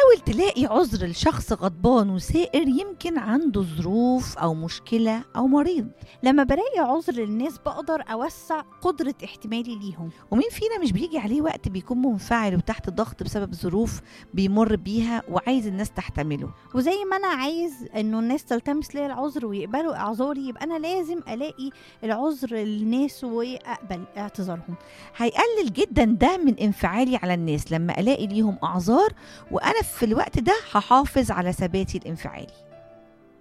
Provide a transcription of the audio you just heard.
حاول تلاقي عذر لشخص غضبان وسائر يمكن عنده ظروف أو مشكلة أو مريض لما بلاقي عذر للناس بقدر أوسع قدرة احتمالي ليهم ومين فينا مش بيجي عليه وقت بيكون منفعل وتحت ضغط بسبب ظروف بيمر بيها وعايز الناس تحتمله وزي ما أنا عايز إنه الناس تلتمس لي العذر ويقبلوا إعذاري يبقى أنا لازم ألاقي العذر للناس وأقبل اعتذارهم هيقلل جدا ده من انفعالي على الناس لما الاقي ليهم اعذار وانا في الوقت ده هحافظ على ثباتي الانفعالي